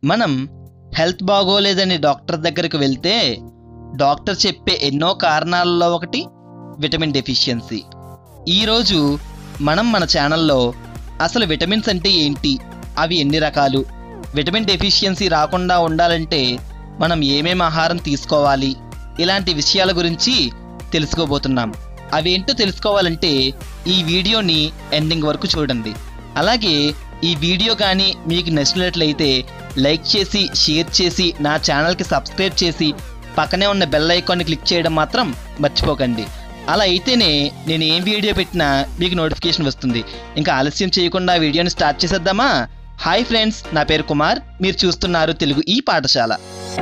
మనం హెల్త్ బాగోలేదని డాక్టర్ దగ్గరికి వెళ్తే డాక్టర్ చెప్పే ఎన్నో కారణాలలో ఒకటి విటమిన్ డెఫిషియన్సీ ఈరోజు మనం మన ఛానల్లో అసలు విటమిన్స్ అంటే ఏంటి అవి ఎన్ని రకాలు విటమిన్ డెఫిషియన్సీ రాకుండా ఉండాలంటే మనం ఏమేం ఆహారం తీసుకోవాలి ఇలాంటి విషయాల గురించి తెలుసుకోబోతున్నాం అవేంటో తెలుసుకోవాలంటే ఈ వీడియోని ఎండింగ్ వరకు చూడండి అలాగే ఈ వీడియో కానీ మీకు నచ్చినట్లయితే లైక్ చేసి షేర్ చేసి నా ఛానల్కి సబ్స్క్రైబ్ చేసి పక్కనే ఉన్న బెల్ ఐకాన్ని క్లిక్ చేయడం మాత్రం మర్చిపోకండి అలా అయితేనే నేను ఏం వీడియో పెట్టినా మీకు నోటిఫికేషన్ వస్తుంది ఇంకా ఆలస్యం చేయకుండా వీడియోని స్టార్ట్ చేసేద్దామా హాయ్ ఫ్రెండ్స్ నా పేరు కుమార్ మీరు చూస్తున్నారు తెలుగు ఈ పాఠశాల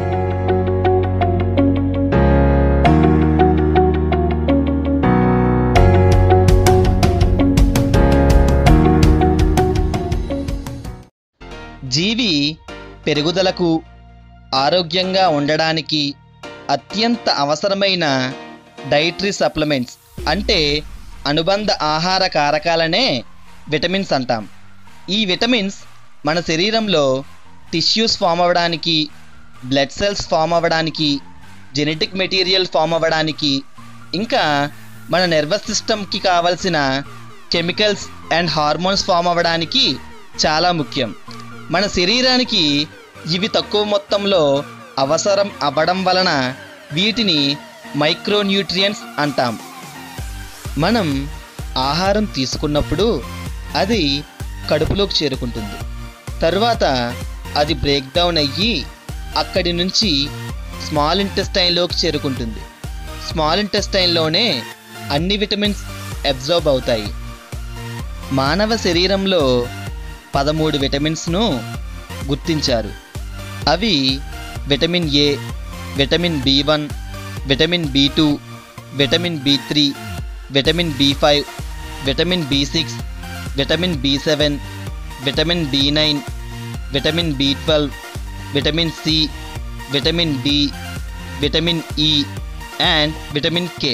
జీవి పెరుగుదలకు ఆరోగ్యంగా ఉండడానికి అత్యంత అవసరమైన డైటరీ సప్లిమెంట్స్ అంటే అనుబంధ ఆహార కారకాలనే విటమిన్స్ అంటాం ఈ విటమిన్స్ మన శరీరంలో టిష్యూస్ ఫామ్ అవ్వడానికి బ్లడ్ సెల్స్ ఫామ్ అవ్వడానికి జెనెటిక్ మెటీరియల్ ఫామ్ అవ్వడానికి ఇంకా మన నర్వస్ సిస్టమ్కి కావలసిన కెమికల్స్ అండ్ హార్మోన్స్ ఫామ్ అవ్వడానికి చాలా ముఖ్యం మన శరీరానికి ఇవి తక్కువ మొత్తంలో అవసరం అవ్వడం వలన వీటిని మైక్రోన్యూట్రియంట్స్ అంటాం మనం ఆహారం తీసుకున్నప్పుడు అది కడుపులోకి చేరుకుంటుంది తరువాత అది బ్రేక్ డౌన్ అయ్యి అక్కడి నుంచి స్మాల్ ఇంటెస్టైన్లోకి చేరుకుంటుంది స్మాల్ ఇంటెస్టైన్లోనే అన్ని విటమిన్స్ అబ్జర్బ్ అవుతాయి మానవ శరీరంలో పదమూడు విటమిన్స్ను గుర్తించారు అవి vitamin A vitamin B one vitamin B two vitamin B three vitamin B five vitamin B six vitamin B seven vitamin B nine vitamin B twelve vitamin C vitamin D vitamin E and vitamin K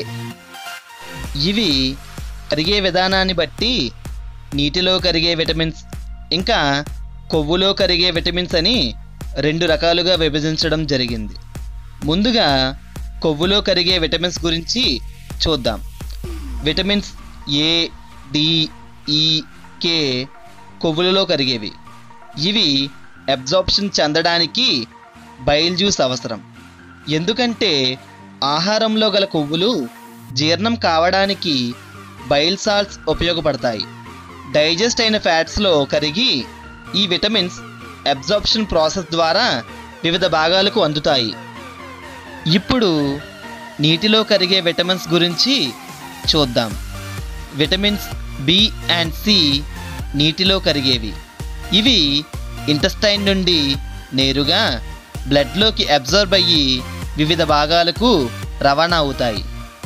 ఇవి కరిగే విధానాన్ని బట్టి నీటిలో కరిగే vitamins ఇంకా కొవ్వులో కరిగే vitamins అని రెండు రకాలుగా విభజించడం జరిగింది ముందుగా కొవ్వులో కరిగే విటమిన్స్ గురించి చూద్దాం విటమిన్స్ ఏ డి ఈ కే కొవ్వులలో కరిగేవి ఇవి అబ్జార్ప్షన్ చెందడానికి బైల్ జ్యూస్ అవసరం ఎందుకంటే ఆహారంలో గల కొవ్వులు జీర్ణం కావడానికి బైల్ సాల్ట్స్ ఉపయోగపడతాయి డైజెస్ట్ అయిన ఫ్యాట్స్లో కరిగి ఈ విటమిన్స్ అబ్జార్ప్షన్ ప్రాసెస్ ద్వారా వివిధ భాగాలకు అందుతాయి ఇప్పుడు నీటిలో కరిగే విటమిన్స్ గురించి చూద్దాం విటమిన్స్ బి అండ్ సి నీటిలో కరిగేవి ఇవి ఇంటెస్టైన్ నుండి నేరుగా బ్లడ్లోకి అబ్జర్బ్ అయ్యి వివిధ భాగాలకు రవాణా అవుతాయి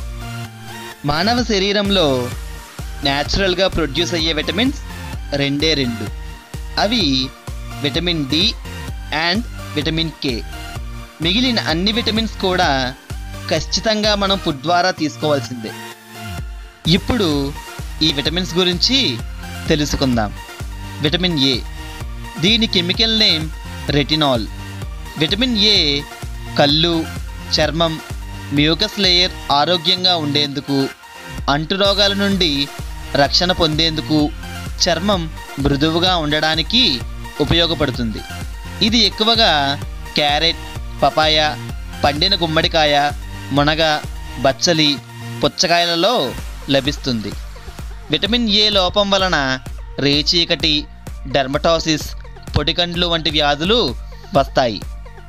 మానవ శరీరంలో న్యాచురల్గా ప్రొడ్యూస్ అయ్యే విటమిన్స్ రెండే రెండు అవి vitamin D and vitamin K మిగిలిన అన్ని విటమిన్స్ కూడా ఖచ్చితంగా మనం ఫుడ్ ద్వారా తీసుకోవాల్సిందే ఇప్పుడు ఈ విటమిన్స్ గురించి తెలుసుకుందాం విటమిన్ ఏ దీని chemical name retinol vitamin A కళ్ళు చర్మం మ్యూకస్ లేయర్ ఆరోగ్యంగా ఉండేందుకు అంటురోగాల నుండి రక్షణ పొందేందుకు చర్మం మృదువుగా ఉండడానికి ఉపయోగపడుతుంది ఇది ఎక్కువగా క్యారెట్ పపాయ పండిన గుమ్మడికాయ మునగ బచ్చలి పుచ్చకాయలలో లభిస్తుంది విటమిన్ ఏ లోపం వలన రేచీకటి డెర్మటాసిస్ పొడికండ్లు వంటి వ్యాధులు వస్తాయి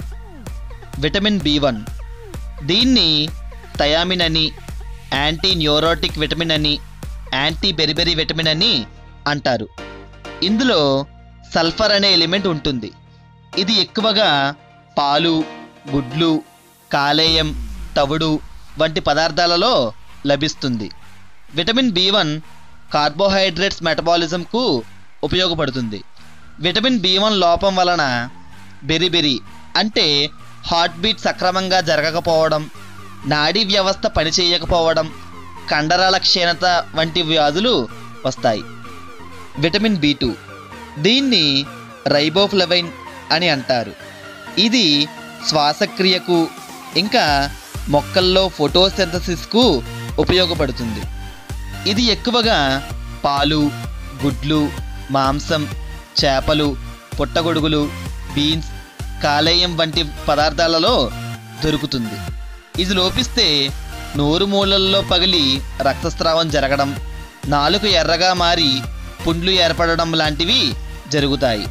విటమిన్ బి వన్ దీన్ని థయామిన్ అని యాంటీ న్యూరోటిక్ విటమిన్ అని యాంటీ బెరిబెరీ విటమిన్ అని అంటారు ఇందులో సల్ఫర్ అనే ఎలిమెంట్ ఉంటుంది ఇది ఎక్కువగా పాలు గుడ్లు కాలేయం తవుడు వంటి పదార్థాలలో లభిస్తుంది విటమిన్ బి వన్ కార్బోహైడ్రేట్స్ మెటబాలిజంకు ఉపయోగపడుతుంది విటమిన్ బి వన్ లోపం వలన బెరిబెరి అంటే హార్ట్ బీట్ సక్రమంగా జరగకపోవడం నాడీ వ్యవస్థ పనిచేయకపోవడం కండరాల క్షీణత వంటి వ్యాధులు వస్తాయి విటమిన్ బి టూ దీన్ని రైబోఫ్లవైన్ అని అంటారు ఇది శ్వాసక్రియకు ఇంకా మొక్కల్లో ఫోటోసింథసిస్కు ఉపయోగపడుతుంది ఇది ఎక్కువగా పాలు గుడ్లు మాంసం చేపలు పుట్టగొడుగులు బీన్స్ కాలేయం వంటి పదార్థాలలో దొరుకుతుంది ఇది లోపిస్తే నోరు మూలల్లో పగిలి రక్తస్రావం జరగడం నాలుక ఎర్రగా మారి పుండ్లు ఏర్పడడం లాంటివి జరుగుతాయి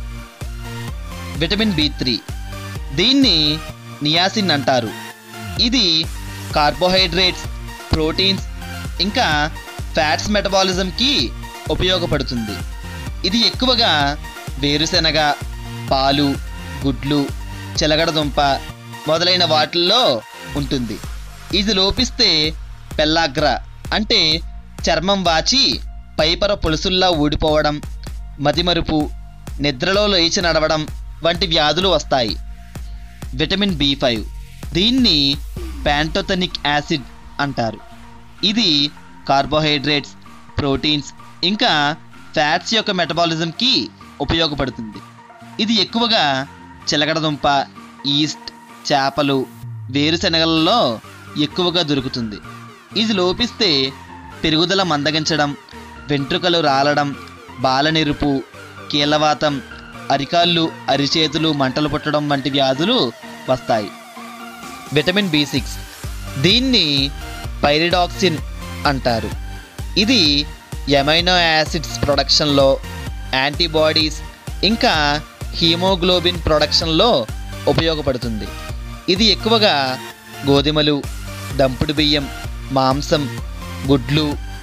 విటమిన్ బి త్రీ దీన్ని నియాసిన్ అంటారు ఇది కార్బోహైడ్రేట్స్ ప్రోటీన్స్ ఇంకా ఫ్యాట్స్ మెటబాలిజంకి ఉపయోగపడుతుంది ఇది ఎక్కువగా వేరుశెనగ పాలు గుడ్లు చిలగడదుంప మొదలైన వాటిల్లో ఉంటుంది ఇది లోపిస్తే పెల్లాగ్ర అంటే చర్మం వాచి పైపర పొలుసుల్లా ఊడిపోవడం మతిమరుపు నిద్రలో లేచి నడవడం వంటి వ్యాధులు వస్తాయి విటమిన్ బి ఫైవ్ దీన్ని ప్యాంటోథనిక్ యాసిడ్ అంటారు ఇది కార్బోహైడ్రేట్స్ ప్రోటీన్స్ ఇంకా ఫ్యాట్స్ యొక్క మెటబాలిజంకి ఉపయోగపడుతుంది ఇది ఎక్కువగా చిలకడదుంప ఈస్ట్ చేపలు వేరుశనగలలో ఎక్కువగా దొరుకుతుంది ఇది లోపిస్తే పెరుగుదల మందగించడం వెంట్రుకలు రాలడం బాలనెరుపు కీలవాతం అరికాళ్ళు అరిచేతులు మంటలు పుట్టడం వంటి వ్యాధులు వస్తాయి విటమిన్ బి సిక్స్ దీన్ని పైరిడాక్సిన్ అంటారు ఇది ఎమైనో యాసిడ్స్ ప్రొడక్షన్లో యాంటీబాడీస్ ఇంకా హీమోగ్లోబిన్ ప్రొడక్షన్లో ఉపయోగపడుతుంది ఇది ఎక్కువగా గోధుమలు దంపుడు బియ్యం మాంసం గుడ్లు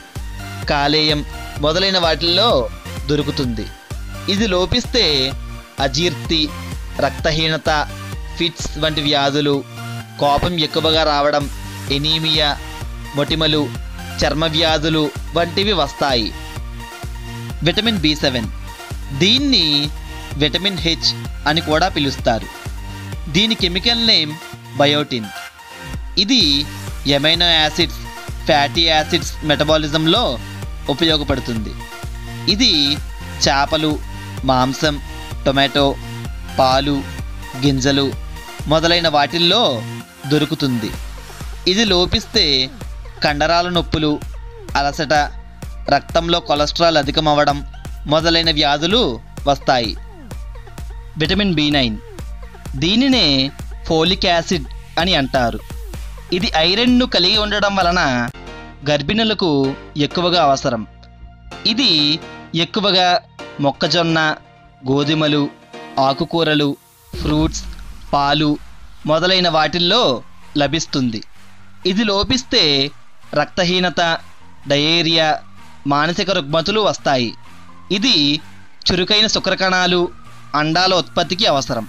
కాలేయం మొదలైన వాటిల్లో దొరుకుతుంది ఇది లోపిస్తే అజీర్తి రక్తహీనత ఫిట్స్ వంటి వ్యాధులు కోపం ఎక్కువగా రావడం ఎనీమియా మొటిమలు చర్మ వ్యాధులు వంటివి వస్తాయి విటమిన్ బి సెవెన్ దీన్ని విటమిన్ హెచ్ అని కూడా పిలుస్తారు దీని కెమికల్ నేమ్ బయోటిన్ ఇది ఎమైనో యాసిడ్స్ ఫ్యాటీ యాసిడ్స్ మెటబాలిజంలో ఉపయోగపడుతుంది ఇది చేపలు మాంసం టొమాటో పాలు గింజలు మొదలైన వాటిల్లో దొరుకుతుంది ఇది లోపిస్తే కండరాల నొప్పులు అలసట రక్తంలో కొలెస్ట్రాల్ అధికమవ్వడం మొదలైన వ్యాధులు వస్తాయి విటమిన్ బి నైన్ దీనినే ఫోలిక్ యాసిడ్ అని అంటారు ఇది ఐరన్ను కలిగి ఉండడం వలన గర్భిణులకు ఎక్కువగా అవసరం ఇది ఎక్కువగా మొక్కజొన్న గోధుమలు ఆకుకూరలు ఫ్రూట్స్ పాలు మొదలైన వాటిల్లో లభిస్తుంది ఇది లోపిస్తే రక్తహీనత డయేరియా మానసిక రుగ్మతులు వస్తాయి ఇది చురుకైన శుక్రకణాలు అండాల ఉత్పత్తికి అవసరం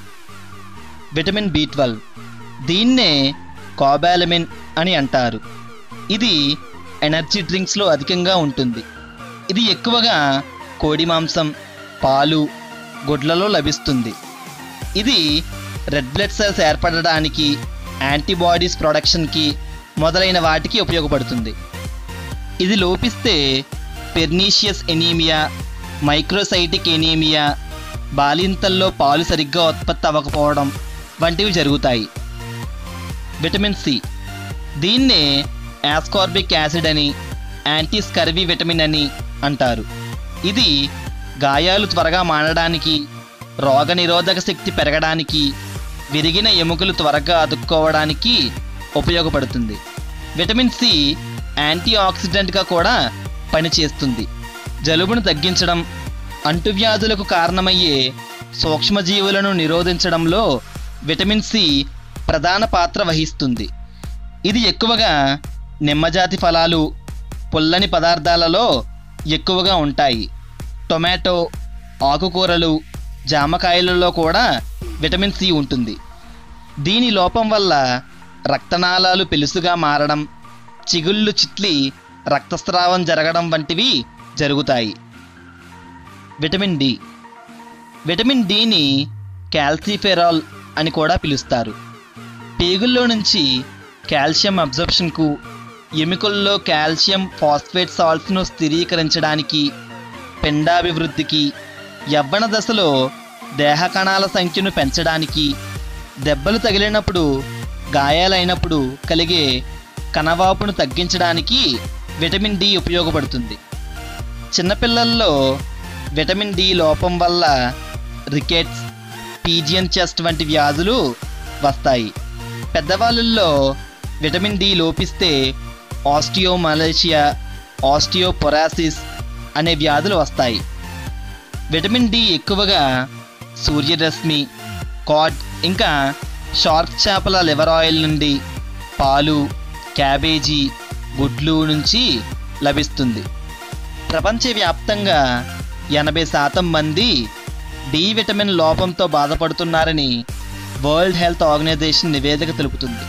విటమిన్ బి ట్వెల్వ్ దీన్నే కోబాలమిన్ అని అంటారు ఇది ఎనర్జీ డ్రింక్స్లో అధికంగా ఉంటుంది ఇది ఎక్కువగా కోడి మాంసం పాలు గుడ్లలో లభిస్తుంది ఇది రెడ్ బ్లడ్ సెల్స్ ఏర్పడడానికి యాంటీబాడీస్ ప్రొడక్షన్కి మొదలైన వాటికి ఉపయోగపడుతుంది ఇది లోపిస్తే పెర్నీషియస్ ఎనీమియా మైక్రోసైటిక్ ఎనీమియా బాలింతల్లో పాలు సరిగ్గా ఉత్పత్తి అవ్వకపోవడం వంటివి జరుగుతాయి విటమిన్ సి దీన్నే యాస్కార్బిక్ యాసిడ్ అని యాంటీ స్కర్వీ విటమిన్ అని అంటారు ఇది గాయాలు త్వరగా మానడానికి రోగనిరోధక శక్తి పెరగడానికి విరిగిన ఎముకలు త్వరగా అతుక్కోవడానికి ఉపయోగపడుతుంది విటమిన్ సి యాంటీ ఆక్సిడెంట్గా కూడా పనిచేస్తుంది జలుబును తగ్గించడం అంటువ్యాధులకు కారణమయ్యే సూక్ష్మజీవులను నిరోధించడంలో విటమిన్ సి ప్రధాన పాత్ర వహిస్తుంది ఇది ఎక్కువగా నిమ్మజాతి ఫలాలు పుల్లని పదార్థాలలో ఎక్కువగా ఉంటాయి టొమాటో ఆకుకూరలు జామకాయలలో కూడా విటమిన్ సి ఉంటుంది దీని లోపం వల్ల రక్తనాళాలు పెలుసుగా మారడం చిగుళ్ళు చిట్లి రక్తస్రావం జరగడం వంటివి జరుగుతాయి విటమిన్ డి విటమిన్ డిని క్యాల్సిఫెరాల్ అని కూడా పిలుస్తారు పేగుల్లో నుంచి కాల్షియం అబ్జర్ప్షన్కు ఎముకల్లో కాల్షియం ఫాస్ఫేట్ సాల్ట్స్ను స్థిరీకరించడానికి పిండాభివృద్ధికి యవ్వన దశలో దేహ కణాల సంఖ్యను పెంచడానికి దెబ్బలు తగిలినప్పుడు గాయాలైనప్పుడు కలిగే కణవాపును తగ్గించడానికి విటమిన్ డి ఉపయోగపడుతుంది చిన్నపిల్లల్లో విటమిన్ డి లోపం వల్ల రికెట్స్ పీజియన్ చెస్ట్ వంటి వ్యాధులు వస్తాయి పెద్దవాళ్ళల్లో విటమిన్ డి లోపిస్తే ఆస్టియోమలేషియా ఆస్టియోపొరాసిస్ అనే వ్యాధులు వస్తాయి విటమిన్ డి ఎక్కువగా సూర్యరశ్మి కాడ్ ఇంకా షార్క్ చేపల లివర్ ఆయిల్ నుండి పాలు క్యాబేజీ గుడ్లు నుంచి లభిస్తుంది ప్రపంచవ్యాప్తంగా ఎనభై శాతం మంది డి విటమిన్ లోపంతో బాధపడుతున్నారని వరల్డ్ హెల్త్ ఆర్గనైజేషన్ నివేదిక తెలుపుతుంది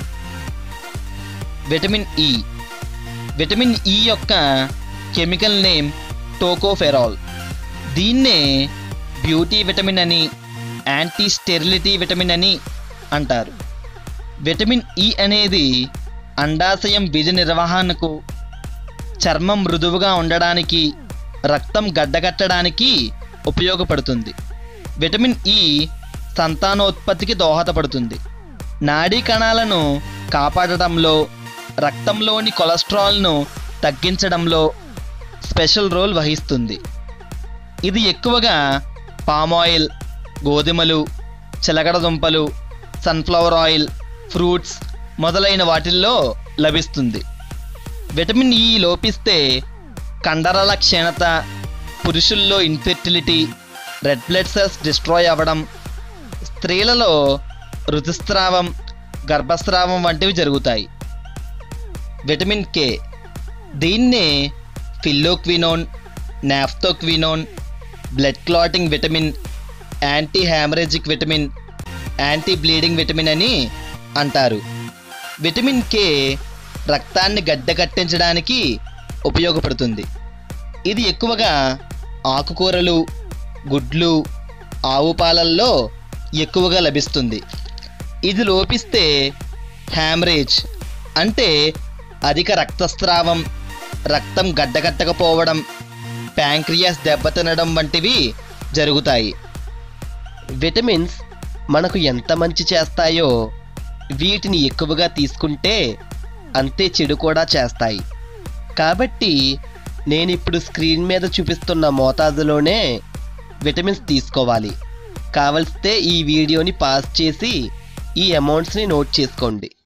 విటమిన్ ఇ విటమిన్ ఇ యొక్క కెమికల్ నేమ్ టోకోఫెరాల్ దీన్నే బ్యూటీ విటమిన్ అని యాంటీ స్టెరిలిటీ విటమిన్ అని అంటారు విటమిన్ ఇ అనేది అండాశయం విధి నిర్వహణకు చర్మం మృదువుగా ఉండడానికి రక్తం గడ్డగట్టడానికి ఉపయోగపడుతుంది విటమిన్ ఇ సంతానోత్పత్తికి దోహదపడుతుంది నాడీ కణాలను కాపాడటంలో రక్తంలోని కొలెస్ట్రాల్ను తగ్గించడంలో స్పెషల్ రోల్ వహిస్తుంది ఇది ఎక్కువగా పామాయిల్ గోధుమలు చిలకడ దుంపలు సన్ఫ్లవర్ ఆయిల్ ఫ్రూట్స్ మొదలైన వాటిల్లో లభిస్తుంది విటమిన్ ఇ లోపిస్తే కండరాల క్షీణత పురుషుల్లో infertility red blood cells destroy అవ్వడం స్త్రీలలో ఋతుస్రావం గర్భస్రావం వంటివి జరుగుతాయి విటమిన్ కే దీన్నే phylloquinone naphthoquinone blood clotting vitamin anti haemorrhagic vitamin anti bleeding vitamin అని అంటారు విటమిన్ కే రక్తాన్ని గడ్డకట్టించడానికి ఉపయోగపడుతుంది ఇది ఎక్కువగా ఆకుకూరలు గుడ్లు ఆవు పాలల్లో ఎక్కువగా లభిస్తుంది ఇది లోపిస్తే హ్యామరేజ్ అంటే అధిక రక్తస్రావం రక్తం గడ్డగట్టకపోవడం ప్యాంక్రియాస్ దెబ్బతినడం వంటివి జరుగుతాయి విటమిన్స్ మనకు ఎంత మంచి చేస్తాయో వీటిని ఎక్కువగా తీసుకుంటే అంతే చెడు కూడా చేస్తాయి కాబట్టి నేను ఇప్పుడు స్క్రీన్ మీద చూపిస్తున్న మోతాదులోనే విటమిన్స్ తీసుకోవాలి కావలిస్తే ఈ వీడియోని పాస్ చేసి ఈ అమౌంట్స్ని నోట్ చేసుకోండి